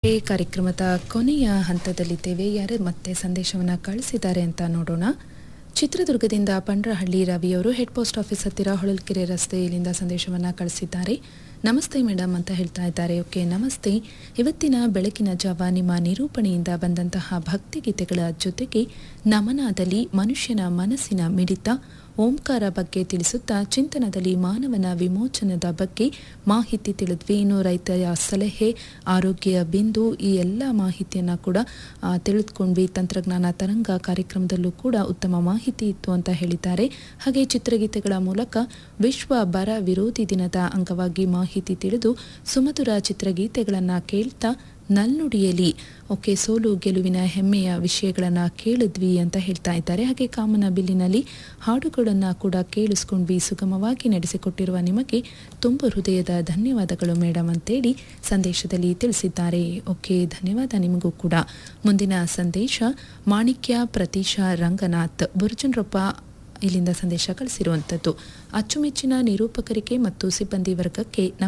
okay ಕಾರ್ಯಕ್ರಮದ ಕೊನೆಯ ಹಂತದಲ್ಲಿದ್ದೇವೆ ಯಾರು ಮತ್ತೆ ಸಂದೇಶವನ್ನು ಕಳಿಸಿದ್ದಾರೆ ಅಂತ ನೋಡೋಣ ಚಿತ್ರದುರ್ಗದಿಂದ ಪಂಡ್ರಹಳ್ಳಿ ರವಿಯವರು ಹೆಡ್ ಪೋಸ್ಟ್ ಆಫೀಸ್ ಹತ್ತಿರ ಹೊಳಲ್ಕೆರೆ ರಸ್ತೆ ಇಲ್ಲಿಂದ ಸಂದೇಶವನ್ನು ಕಳಿಸಿದ್ದಾರೆ ನಮಸ್ತೆ ಮೇಡಮ್ ಅಂತ ಹೇಳ್ತಾ ಇದ್ದಾರೆ ಓಕೆ ನಮಸ್ತೆ ಇವತ್ತಿನ ಬೆಳಕಿನ ಜಾವ ನಿಮ್ಮ ನಿರೂಪಣೆಯಿಂದ ಬಂದಂತಹ ಭಕ್ತಿಗೀತೆಗಳ ಜೊತೆಗೆ ನಮನದಲ್ಲಿ ಮನುಷ್ಯನ ಮನಸ್ಸಿನ ಮಿಡಿತ ಓಂಕಾರ ಬಗ್ಗೆ ತಿಳಿಸುತ್ತಾ ಚಿಂತನದಲ್ಲಿ ಮಾನವನ ವಿಮೋಚನದ ಬಗ್ಗೆ ಮಾಹಿತಿ ತಿಳಿದ್ವಿ ಇನ್ನು ರೈತರ ಸಲಹೆ ಆರೋಗ್ಯ ಬಿಂದು ಈ ಎಲ್ಲ ಮಾಹಿತಿಯನ್ನು ಕೂಡ ಆ, ತಿಳಿದುಕೊಂಡ್ವಿ ತಂತ್ರಜ್ಞಾನ ತರಂಗ ಕಾರ್ಯಕ್ರಮದಲ್ಲೂ ಕೂಡ ಉತ್ತಮ ಮಾಹಿತಿ ಇತ್ತು ಅಂತ ಹೇಳಿದ್ದಾರೆ ಹಾಗೆ ಚಿತ್ರಗೀತೆಗಳ ಮೂಲಕ ವಿಶ್ವ ಬರ ವಿರೋಧಿ ದಿನದ ಅಂಗವಾಗಿ ಮಾಹಿತಿ ತಿಳಿದು ಸುಮಧುರ ಚಿತ್ರಗೀತೆಗಳನ್ನು ಕೇಳ್ತಾ ನಲ್ನುಡಿಯಲ್ಲಿ ಓಕೆ ಸೋಲು ಗೆಲುವಿನ ಹೆಮ್ಮೆಯ ವಿಷಯಗಳನ್ನು ಕೇಳಿದ್ವಿ ಅಂತ ಹೇಳ್ತಾ ಇದ್ದಾರೆ ಹಾಗೆ ಕಾಮನ ಬಿಲ್ಲಿನಲ್ಲಿ ಹಾಡುಗಳನ್ನು ಕೂಡ ಕೇಳಿಸ್ಕೊಂಡ್ವಿ ಸುಗಮವಾಗಿ ನಡೆಸಿಕೊಟ್ಟಿರುವ ನಿಮಗೆ ತುಂಬ ಹೃದಯದ ಧನ್ಯವಾದಗಳು ಮೇಡಮ್ ಅಂತೇಳಿ ಸಂದೇಶದಲ್ಲಿ ತಿಳಿಸಿದ್ದಾರೆ ಓಕೆ ಧನ್ಯವಾದ ನಿಮಗೂ ಕೂಡ ಮುಂದಿನ ಸಂದೇಶ ಮಾಣಿಕ್ಯ ಪ್ರತೀಶ ರಂಗನಾಥ್ ಬುರ್ಜನ್ರೊಪ್ಪ ಇಲ್ಲಿಂದ ಸಂದೇಶ ಕಳಿಸಿರುವಂಥದ್ದು ಅಚ್ಚುಮೆಚ್ಚಿನ ನಿರೂಪಕರಿಗೆ ಮತ್ತು ಸಿಬ್ಬಂದಿ ವರ್ಗಕ್ಕೆ